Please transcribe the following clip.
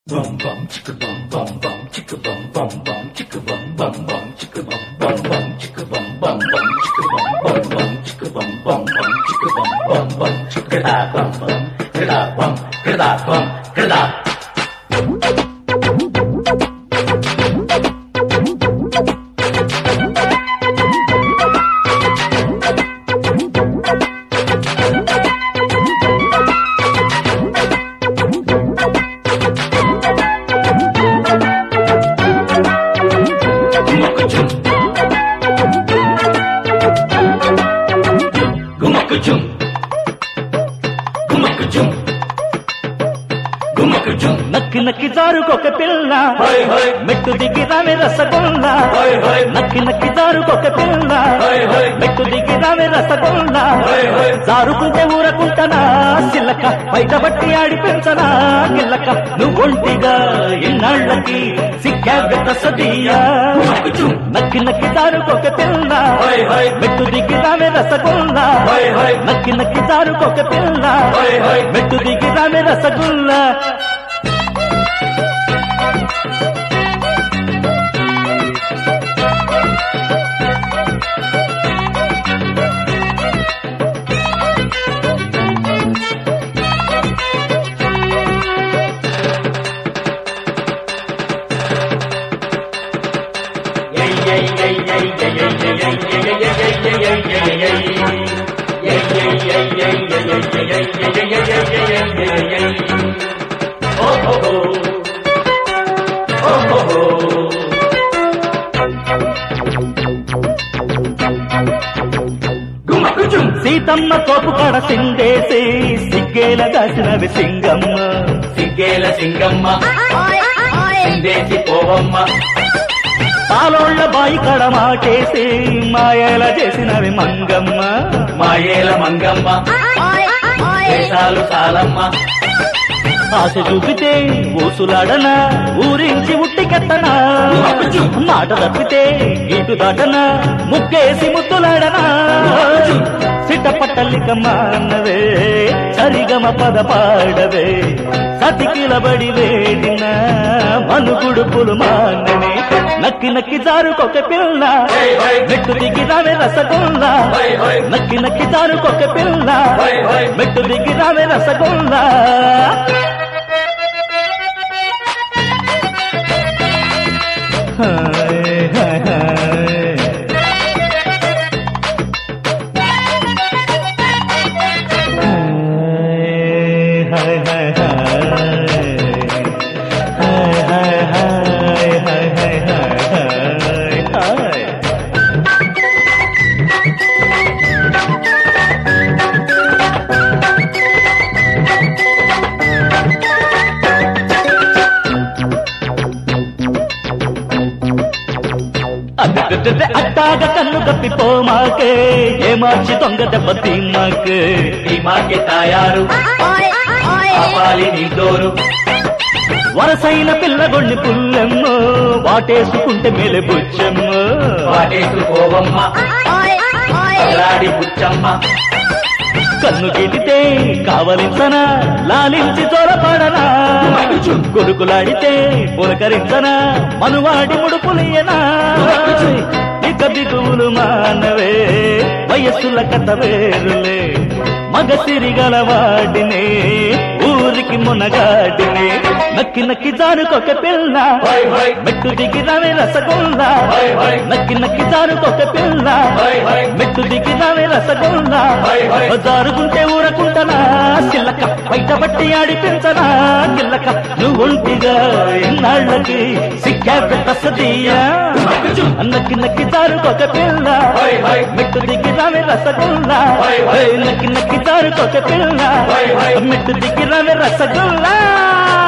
Bum bum chicka bum bum bum chicka bum bum bum chicka bum bum bum chicka bum bum bum chicka bum bum bum chicka bum bum bum chicka bum bum bum chicka bum bum bum chicka da bum bum da bum da bum da Gumakachum Gumakachum Gumakachum Gumakachum నక్కి నక్కి జారుకొక పిల్ల Hoi hoi మెట్టు దిగి రావే rasgulla Hoi hoi నక్కి నక్కి జారుకొక పిల్ల Hoi hoi మెట్టు దిగి రావే రసగుల్ల Hoi hoi జారుకుంటే ఊరకుంటనా సిల్లక బయట బట్టి ఆడి పెంచనా గిల్లక నువ్వు ఒంటిగా ఇన్నాళ్ళకి సిక్కాగ సదియా Gumakachum నక్కి నక్కి జారుకొక పిల్ల Hoi hoi మెట్టు దిగి రావే రసగుల్ల Hoi hoi నక్కి నక్కి జారుకొక పిల్ల Hoi hoi మెట్టు దిగి రావే రసగుల్లా Gumakachum సీతమ్మ తోపు కడ సిందేసి సిగ్గేల కాసినవి సింగమ్మ సిగ్గేల సింగమ్మ సిందేసి పోవమ్మ పాలోళ్ళ బాయి కడ మాటేసి మాయల చేసినవి మంగమ్మ మాయేల మంగమ్మ దేశాలు సాలమ్మ ఆశ చూపితే ఊసులాడనా ఊరించి ఉట్టికెత్తనా మాట తప్పితే ఇటు దాటనా ముక్కేసి ముద్దులాడనా సిట్టపట్టలిక మానవే సరిగమ పద పాడవే సతికిలబడి వేడిన మనుగుడుపులు మాననే నక్కి నక్కి జారుకొక పిల్ల హై హై మెట్టు దిగి రావే రసగుల్లా హై హై నక్కి నక్కి జారుకొక పిల్ల హై హై మెట్టు దిగి రావే రసగుల్లా హాయ్ హాయ్ హాయ్ హాయ్ హాయ్ హాయ్ హాయ్ హాయ్ హాయ్ హాయ్ హాయ్ అడ్డగడ్డ అట్టాగ కన్ను తప్పిపోమాకే ఏ మార్చి దొంగ దెబ్బ తిన్నాకే ఈ మాకే తాయారు ఆపాలి నీ దోరు వరసైన పిల్లగొండి పుల్లెమ్మో వాటేసుకుంటే మేలే బుచ్చమ్మ వాటేసు పోవమ్మ అగలాడి బుచ్చమ్మ కన్ను గీటితే కావలించనా లాలించి చోరపడనా కొడుకులాడితే పులకరించనా మనువాడి ముడుపులియనా ఇక దిగువులు మానవే వయస్సుల కథ వేరులే మగ సిరిగల వాడినే ఊరికి మునగాడినే నక్కి నక్కి జారుకొక పిల్ల హై హై మెట్టు దిగి రవి రసగుల్లా హై హై నక్కి నక్కి జారుకొక పిల్ల హై హై మెట్టు దిగి రవి రసగుల్లా హై హై జారుకుంటే ఊరకుంటనా సిల్లక బయట బట్టి ఆడిపించనా గిల్లక నువ్వు ఒంటిగా ఇన్నాళ్ళకి సిక్కా పెట్ట సదీయా నక్కి నక్కి జారుకొక పిల్ల హై హై మెట్టు దిగి రవి రసగుల్లా హై హై నక్కి నక్కి జారుకొక పిల్ల హై హై మెట్టు దిగి రవి రసగుల్లా